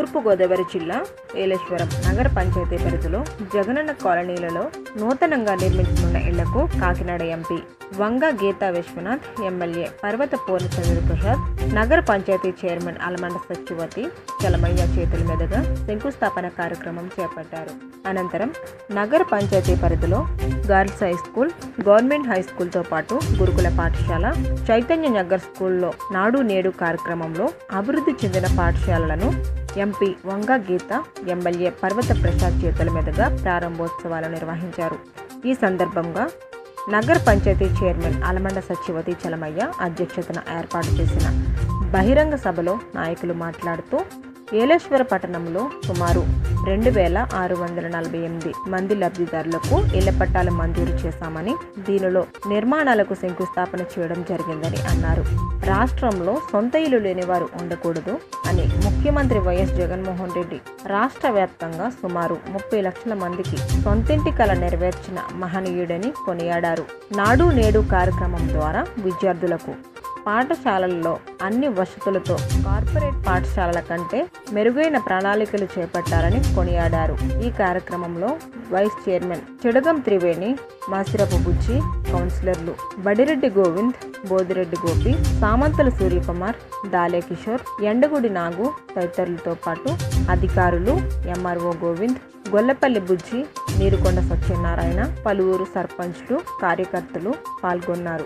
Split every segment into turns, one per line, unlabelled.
తూర్పుగోదావరి జిల్లా ఏలేశ్వరం నగర పంచాయతీ పరిధిలో జగనన్న కాలనీలలో నూతనంగా నిర్మించనున్న ఇళ్లకు కాకినాడ ఎంపీ వంగ గీతా విశ్వనాథ్ ఎమ్మెల్యే పర్వత పూర్ణచంద్ర ప్రసాద్ నగర పంచాయతీ చైర్మన్ అలమండ సత్యవతి చలమయ్య చేతుల మీదుగా శంకుస్థాపన కార్యక్రమం చేపట్టారు అనంతరం నగర పంచాయతీ పరిధిలో girls high school government high స్కూల్తో పాటు గురుకుల పాఠశాల చైతన్య నగర్ స్కూల్లో నాడు నేడు కార్యక్రమంలో అభివృద్ధి చెందిన పాఠశాలలను ఎంపీ వంగ గీత ఎమ్మెల్యే పర్వత ప్రసాద్ చేతుల మీదుగా ప్రారంభోత్సవాలు నిర్వహించారు ఈ సందర్భంగా నగర పంచాయతీ చైర్మన్ అలమండ సచివతి చలమయ్య అధ్యక్షతన ఏర్పాటు చేసిన బహిరంగ సభలో నాయకులు మాట్లాడుతూ ఏలేశ్వర పట్టణంలో సుమారు రెండు వేల ఆరు వందల నలభై ఎనిమిది మంది లబ్ధిదారులకు ఇళ్ల పట్టాలు మంజూరు చేశామని దీనిలో నిర్మాణాలకు శంకుస్థాపన చేయడం జరిగిందని అన్నారు రాష్ట్రంలో సొంత ఇల్లు లేని వారు ఉండకూడదు అని ముఖ్యమంత్రి వైఎస్ జగన్మోహన్ రెడ్డి రాష్ట్ర వ్యాప్తంగా సుమారు ముప్పై లక్షల మందికి సొంతింటి కల నెరవేర్చిన మహనీయుడని కొనియాడారు నాడు నేడు కార్యక్రమం ద్వారా విద్యార్థులకు పాఠశాలల్లో అన్ని వసతులతో కార్పొరేట్ పాఠశాలల కంటే మెరుగైన ప్రణాళికలు చేపట్టాలని కొనియాడారు ఈ కార్యక్రమంలో వైస్ చైర్మన్ చిడగం త్రివేణి మాసిరపు బుచ్చి కౌన్సిలర్లు బడిరెడ్డి గోవింద్ బోదిరెడ్డి గోపి సామంతుల సూర్యకుమార్ దాలే కిషోర్ ఎండగుడి నాగు తదితరులతో పాటు అధికారులు ఎంఆర్ఓ గోవింద్ గొల్లపల్లి బుజ్జి నీరుకొండ సత్యనారాయణ పలువురు సర్పంచ్లు కార్యకర్తలు పాల్గొన్నారు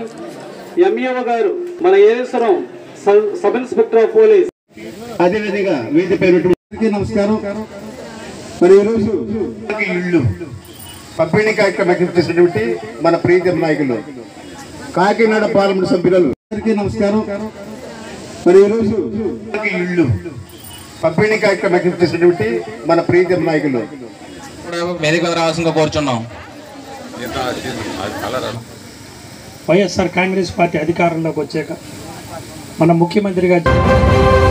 ఎంఈఓ గారు మన Yeleswaram sub- sub inspector of police
అదేవిధంగా వేదికపై ఉన్నటువంటి నమస్కారం మరి ఈరోజు ఇళ్ళు పంపిణీ కార్యక్రమం చేసినటువంటి మన ప్రీతం నాయకులు కాకినాడ పార్లమెంట్ సభ్యులు అందరికీ నమస్కారం మరి ఈరోజు ఇళ్ళు పంపిణీ కార్యక్రమం చేసినటువంటి మన ప్రీతం నాయకులు
ఇప్పుడు వేదిక మీద రావాల్సిందిగా కోరుచున్నాం
వైఎస్ఆర్ కాంగ్రెస్ పార్టీ అధికారంలోకి వచ్చాక మన ముఖ్యమంత్రిగా